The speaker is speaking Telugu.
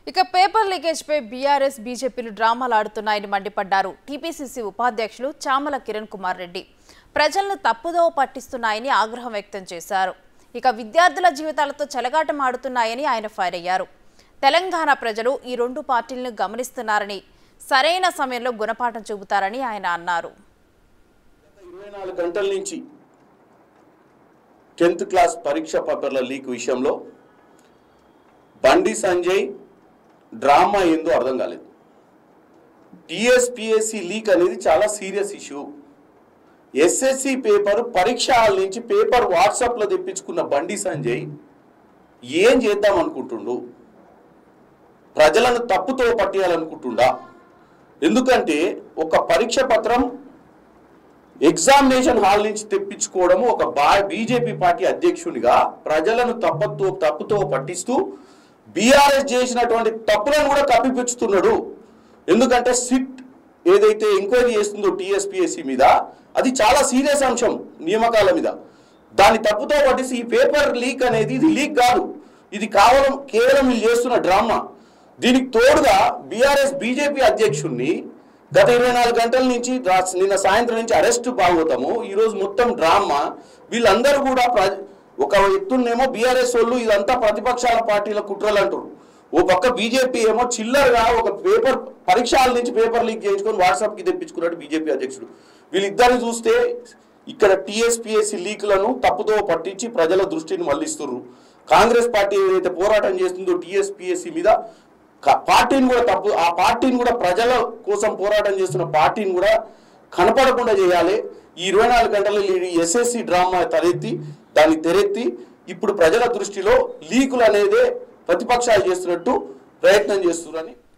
ఇక పేపర్ లీకేజ్పై బీఆర్ఎస్ బీజేపీలు డ్రామాలు ఆడుతున్నాయని మండిపడ్డారు టీపీసీసీ ఉపాధ్యక్షులు చామల కిరణ్ కుమార్ రెడ్డి ప్రజలను తప్పుదోవ పట్టిస్తున్నాయని ఆగ్రహం వ్యక్తం చేశారు ఇక విద్యార్థుల జీవితాలతో చెలగాటం ఆడుతున్నాయని ఆయన ఫైర్ అయ్యారు తెలంగాణ ప్రజలు ఈ రెండు పార్టీలను గమనిస్తున్నారని సరైన సమయంలో గుణపాఠం చూపుతారని ఆయన అన్నారు ఇరవై నాలుగు గంటల నుంచి టెన్త్ క్లాస్ పరీక్ష పేపర్ల లీక్ విషయంలో బండి సంజయ్ డ్రామా ఏందో అర్థం కాలేదు టిఎస్పిఎస్సి లీక్ అనేది చాలా సీరియస్ ఇష్యూ ఎస్ఎస్సి పేపర్ పరీక్ష హాల్ నుంచి పేపర్ వాట్సాప్లో తెప్పించుకున్న బండి సంజయ్ ఏం చేద్దాం అనుకుంటుండు ప్రజలను తప్పుతో పట్టేయాలనుకుంటుండా ఎందుకంటే ఒక పరీక్ష పత్రం ఎగ్జామినేషన్ హాల్ నుంచి తెప్పించుకోవడము ఒక బా బీజేపీ పార్టీ అధ్యక్షునిగా ప్రజలను తప్పుతో తప్పుతో పట్టిస్తూ బీఆర్ఎస్ చేసినటువంటి తప్పులను కూడా కప్పిపుచ్చుతున్నాడు ఎందుకంటే సిట్ ఏదైతే ఎంక్వైరీ చేస్తుందో టీఎస్పీఎస్సీ మీద అది చాలా సీరియస్ అంశం నియామకాల మీద దాన్ని తప్పుతో పట్టిసి ఈ పేపర్ లీక్ అనేది ఇది లీక్ కాదు ఇది కేవలం కేవలం వీళ్ళు చేస్తున్న డ్రామా దీనికి తోడుగా బీఆర్ఎస్ బీజేపీ అధ్యక్షుడిని గత ఇరవై నాలుగు గంటల నుంచి రా- నిన్న సాయంత్రం నుంచి అరెస్ట్ భాగవతము ఈ రోజు మొత్తం డ్రామా వీళ్ళందరూ కూడా ప్ర- ఒక ఎత్తున్నేమో బీఆర్ఎస్ వాళ్ళు ఇదంతా ప్రతిపక్షాల పార్టీల కుట్రలు అంటారు ఓ పక్క బీజేపీ ఏమో చిల్లరగా ఒక పేపర్ పరీక్షల నుంచి పేపర్ లీక్ చేయించుకొని వాట్సాప్ కి తెప్పించుకున్నాడు బీజేపీ అధ్యక్షుడు వీళ్ళిద్దరిని చూస్తే ఇక్కడ టీఎస్పీఎస్సీ లీకులను తప్పుదో పట్టించి ప్రజల దృష్టిని మళ్లిస్తున్నారు కాంగ్రెస్ పార్టీ ఏదైతే పోరాటం చేస్తుందో టీఎస్పీఎస్సీ మీద క- పార్టీని కూడా తప్పు ఆ పార్టీని కూడా ప్రజల కోసం పోరాటం చేస్తున్న పార్టీని కూడా కనపడకుండా చేయాలి ఈ ఇరవై నాలుగు గంటల ఎస్ఎస్సి డ్రామా తలెత్తి దాన్ని తెరెత్తి ఇప్పుడు ప్రజల దృష్టిలో లీకులు అనేదే ప్రతిపక్షాలు చేస్తున్నట్టు ప్రయత్నం చేస్తున్నారని